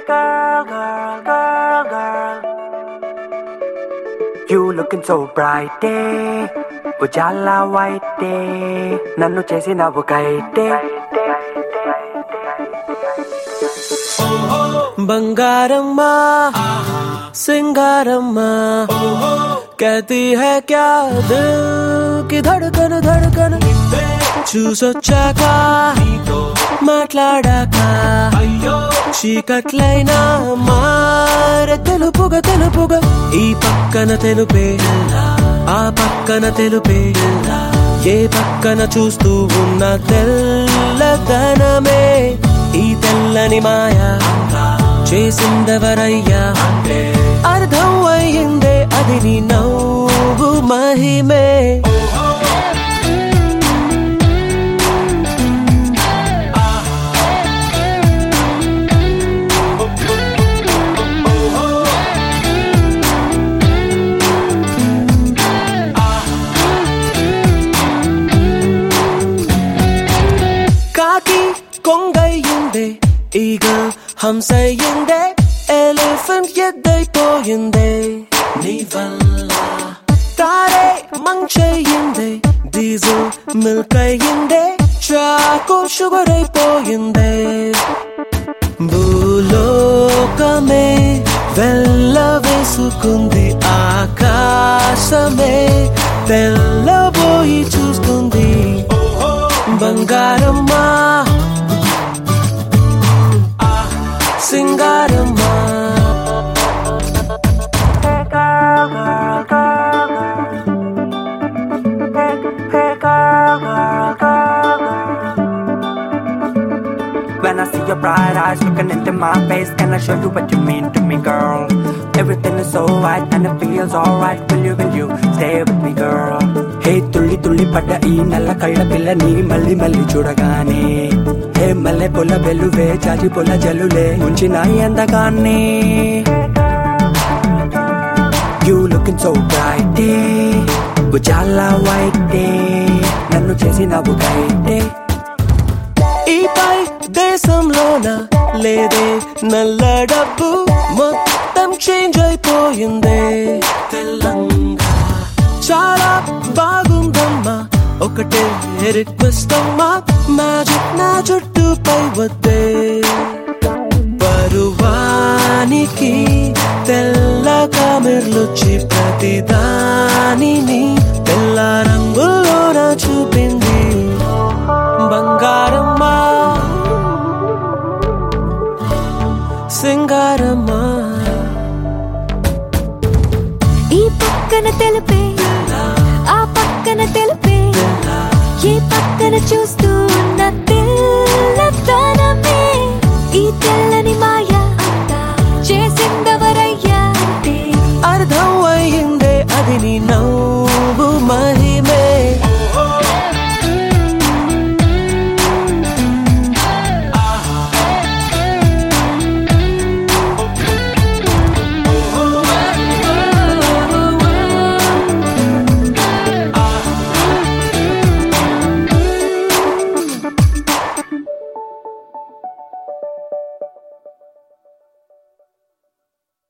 girl, girl, girl, girl. You looking so bright, day. Ujala white day నన్ను చేసినవు కైటే बंगारम्मा सिंगारम्मा कहती है क्या दिल की धड़कन धड़कन చూసొచ్చాక మాట్లాడాక చీకట్లైనా మార తెలుపుగా తెలుపుగా ఈ పక్కన తెలుపే ఆ పక్కన తెలుపే ఏ పక్కన చూస్తూ ఉన్న తెల్లదనమే ఈ తెల్లని మాయ చేసిందెవరయ్యా అర్థం అయ్యిందే అది నీ నవ్వు మహిమే కాకి కొంగయ్యిందే ఈగల్ హంసయ్యిందే ఎలిఫెంట్ ఎద్దైపోయిందే నీ వల్ల తారే మంచయ్యిందే డీజిల్ మిల్క్ అయ్యిందే చాకు షుగర్ అయిపోయిందే భూలోకమే వెళ్ళ వేసుకుంది ఆకాశమే తెల్లబోయి చూస్తుంది బంగారమ్మా సింగారమ్మా girl, girl, girl, girl. Hey, hey, girl, girl, girl, girl. When I see your bright eyes looking into my face, can I show you what you mean to me, girl? Everything is so right and it feels alright. Will you, will you stay with me, girl? హే తుళ్ళి తుళ్ళి పడ్డ ఈ నల్ల కళ్ళ పిల్లని మళ్ళీ మళ్ళీ చూడగానే హే మల్లె పొల వెలువే చాచి పొల జలులే ఉంచిన ఎందగానే You looking so bright day Ujala white day నన్ను చేసినవు కైటే ఈ పై దేశంలోన లేదే నల్ల డబ్బు మొత్తం చేంజ్ అయిపోయిందే తెల్లంగా చాలా బాగుందమ్మా ఒకటే రిక్వెస్ట్ అమ్మా మ్యాజిక్ నా జుట్టుపై వద్దే బరువానికి తెల్ల కామెర్లొచ్చి ప్రతి దానిని తెల్ల రంగుల్లోన చూపింది బంగారమ్మా సింగారమ్మా ఈ పక్కన తెలుపే ఆ పక్కన తెలుపే ఏ పక్కన చూస్తూ ఉన్న